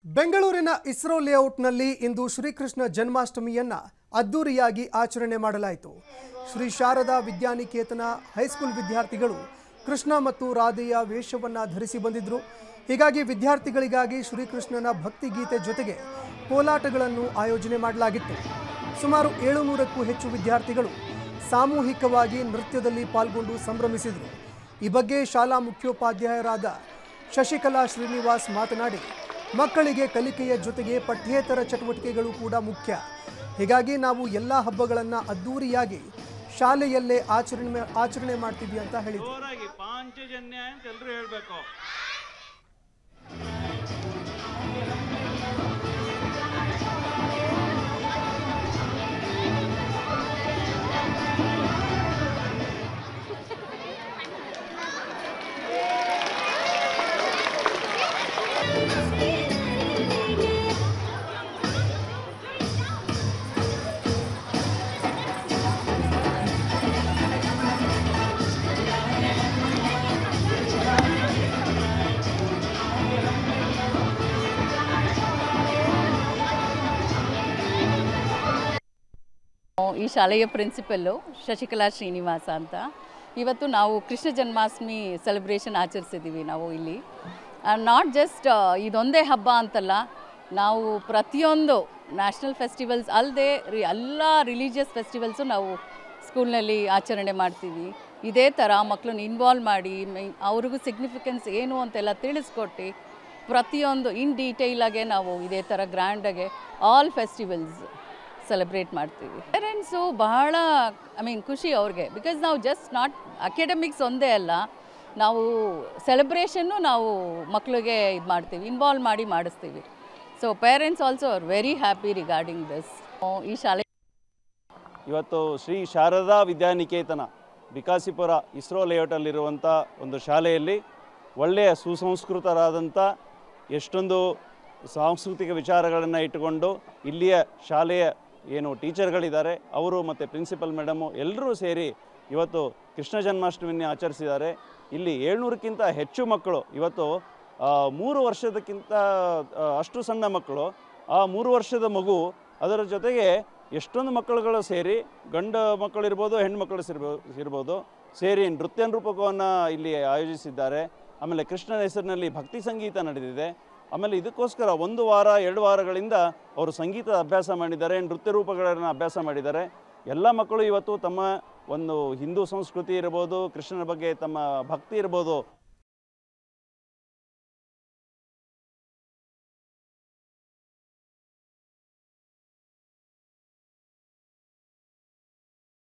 ಬೆಂಗಳೂರಿನ ಇಸ್ರೋ ಲೇಔಟ್ನಲ್ಲಿ ಇಂದು ಶ್ರೀಕೃಷ್ಣ ಜನ್ಮಾಷ್ಟಮಿಯನ್ನ ಅದ್ದೂರಿಯಾಗಿ ಆಚರಣೆ ಮಾಡಲಾಯಿತು ಶ್ರೀ ಶಾರದಾ ವಿದ್ಯಾನಿಕೇತನ ಹೈಸ್ಕೂಲ್ ವಿದ್ಯಾರ್ಥಿಗಳು ಕೃಷ್ಣ ಮತ್ತು ರಾಧೆಯ ವೇಷವನ್ನ ಧರಿಸಿ ಬಂದಿದ್ರು ಹೀಗಾಗಿ ವಿದ್ಯಾರ್ಥಿಗಳಿಗಾಗಿ ಶ್ರೀಕೃಷ್ಣನ ಭಕ್ತಿಗೀತೆ ಜೊತೆಗೆ ಕೋಲಾಟಗಳನ್ನು ಆಯೋಜನೆ ಮಾಡಲಾಗಿತ್ತು ಸುಮಾರು ಏಳುನೂರಕ್ಕೂ ಹೆಚ್ಚು ವಿದ್ಯಾರ್ಥಿಗಳು ಸಾಮೂಹಿಕವಾಗಿ ನೃತ್ಯದಲ್ಲಿ ಪಾಲ್ಗೊಂಡು ಸಂಭ್ರಮಿಸಿದರು ಈ ಬಗ್ಗೆ ಶಾಲಾ ಮುಖ್ಯೋಪಾಧ್ಯಾಯರಾದ ಶಶಿಕಲಾ ಶ್ರೀನಿವಾಸ್ ಮಾತನಾಡಿ ಮಕ್ಕಳಿಗೆ ಕಲಿಕೆಯ ಜೊತೆಗೆ ಪಠ್ಯೇತರ ಚಟುವಟಿಕೆಗಳು ಕೂಡ ಮುಖ್ಯ ಹೀಗಾಗಿ ನಾವು ಎಲ್ಲ ಹಬ್ಬಗಳನ್ನು ಅದ್ದೂರಿಯಾಗಿ ಶಾಲೆಯಲ್ಲೇ ಆಚರಣೆ ಆಚರಣೆ ಮಾಡ್ತೀವಿ ಅಂತ ಹೇಳಿದರು ಜೋರಾಗಿ ಪಾಂಚಜನ್ಯ ಅಂತ ಎಲ್ರು ಹೇಳ್ಬೇಕು ಈ ಶಾಲೆಯ ಪ್ರಿನ್ಸಿಪಲ್ಲು ಶಶಿಕಲಾ ಶ್ರೀನಿವಾಸ ಅಂತ ಇವತ್ತು ನಾವು ಕೃಷ್ಣ ಜನ್ಮಾಷ್ಟಮಿ ಸೆಲೆಬ್ರೇಷನ್ ಆಚರಿಸಿದ್ದೀವಿ ನಾವು ಇಲ್ಲಿ ನಾಟ್ ಜಸ್ಟ್ ಇದೊಂದೇ ಹಬ್ಬ ಅಂತಲ್ಲ ನಾವು ಪ್ರತಿಯೊಂದು ನ್ಯಾಷನಲ್ ಫೆಸ್ಟಿವಲ್ಸ್ ಅಲ್ಲದೆ ಎಲ್ಲ ರಿಲಿಜಿಯಸ್ ಫೆಸ್ಟಿವಲ್ಸು ನಾವು ಸ್ಕೂಲ್ನಲ್ಲಿ ಆಚರಣೆ ಮಾಡ್ತೀವಿ ಇದೇ ಥರ ಮಕ್ಕಳನ್ನ ಇನ್ವಾಲ್ವ್ ಮಾಡಿ ಮೈ- ಅವ್ರಿಗೂ ಸಿಗ್ನಿಫಿಕೆನ್ಸ್ ಏನು ಅಂತೆಲ್ಲ ತಿಳಿಸ್ಕೊಟ್ಟು ಪ್ರತಿಯೊಂದು ಇನ್ ಡೀಟೇಲಾಗೆ ನಾವು ಇದೇ ಥರ ಗ್ರ್ಯಾಂಡಾಗೆ ಆಲ್ ಫೆಸ್ಟಿವಲ್ಸ್ ಸೆಲೆಬ್ರೇಟ್ ಮಾಡ್ತೀವಿ ಪೇರೆಂಟ್ಸು ಬಹಳ ಐ ಮೀನ್ ಖುಷಿ ಅವ್ರಿಗೆ ಬಿಕಾಸ್ ನಾವು ಜಸ್ಟ್ ನಾಟ್ ಅಕಾಡೆಮಿಕ್ಸ್ ಒಂದೇ ಅಲ್ಲ ನಾವು ಸೆಲೆಬ್ರೇಷನ್ನು ನಾವು ಮಕ್ಕಳಿಗೆ ಇದು ಮಾಡ್ತೀವಿ ಇನ್ವಾಲ್ವ್ ಮಾಡಿ ಮಾಡಿಸ್ತೀವಿ so parents also are very happy regarding this ಈ ಶಾಲೆ ಇವತ್ತು ಶ್ರೀ ಶಾರದಾ ವಿದ್ಯಾನಿಕೇತನ ಬಿಕಾಸಿಪುರ ಇಸ್ರೋ ಲೇಔಟಲ್ಲಿರುವಂಥ ಒಂದು ಶಾಲೆಯಲ್ಲಿ ಒಳ್ಳೆಯ ಸುಸಂಸ್ಕೃತರಾದಂಥ ಎಷ್ಟೊಂದು ಸಾಂಸ್ಕೃತಿಕ ವಿಚಾರಗಳನ್ನು ಇಟ್ಟುಕೊಂಡು ಇಲ್ಲಿಯ ಶಾಲೆಯ ಏನು ಟೀಚರ್ಗಳಿದ್ದಾರೆ ಅವರು ಮತ್ತು ಪ್ರಿನ್ಸಿಪಲ್ ಮೇಡಮು ಎಲ್ಲರೂ ಸೇರಿ ಇವತ್ತು ಕೃಷ್ಣ ಜನ್ಮಾಷ್ಟಮಿಯನ್ನು ಆಚರಿಸಿದ್ದಾರೆ ಇಲ್ಲಿ ಏಳ್ನೂರಕ್ಕಿಂತ ಹೆಚ್ಚು ಮಕ್ಕಳು ಇವತ್ತು ಆ, ಮೂರು ವರ್ಷದಕ್ಕಿಂತ ಆ, ಅಷ್ಟು ಸಣ್ಣ ಮಕ್ಕಳು ಆ ಮೂರು ವರ್ಷದ ಮಗು ಅದರ ಜೊತೆಗೆ ಎಷ್ಟೊಂದು ಮಕ್ಕಳುಗಳು ಸೇರಿ ಗಂಡ ಮಕ್ಕಳಿರ್ಬೋದು ಹೆಣ್ಮಕ್ಳು ಸಿರ್ಬೋ- ಇರ್ಬೋದು ಸೇರಿ ನೃತ್ಯ ರೂಪಕವನ್ನು ಇಲ್ಲಿ ಆಯೋಜಿಸಿದ್ದಾರೆ ಆಮೇಲೆ ಕೃಷ್ಣನ ಹೆಸರಿನಲ್ಲಿ ಭಕ್ತಿ ಸಂಗೀತ ನಡೆದಿದೆ ಆಮೇಲೆ ಇದಕ್ಕೋಸ್ಕರ ಒಂದು ವಾರ ಎರಡು ವಾರಗಳಿಂದ ಅವರು ಸಂಗೀತದ ಅಭ್ಯಾಸ ಮಾಡಿದ್ದಾರೆ ನೃತ್ಯ ರೂಪಗಳನ್ನು ಅಭ್ಯಾಸ ಮಾಡಿದ್ದಾರೆ ಎಲ್ಲ ಮಕ್ಕಳು ಇವತ್ತು ತಮ್ಮ ಒಂದು ಹಿಂದೂ ಸಂಸ್ಕೃತಿ ಇರ್ಬೋದು ಕೃಷ್ಣನ ಬಗ್ಗೆ ತಮ್ಮ ಭಕ್ತಿ ಇರ್ಬೋದು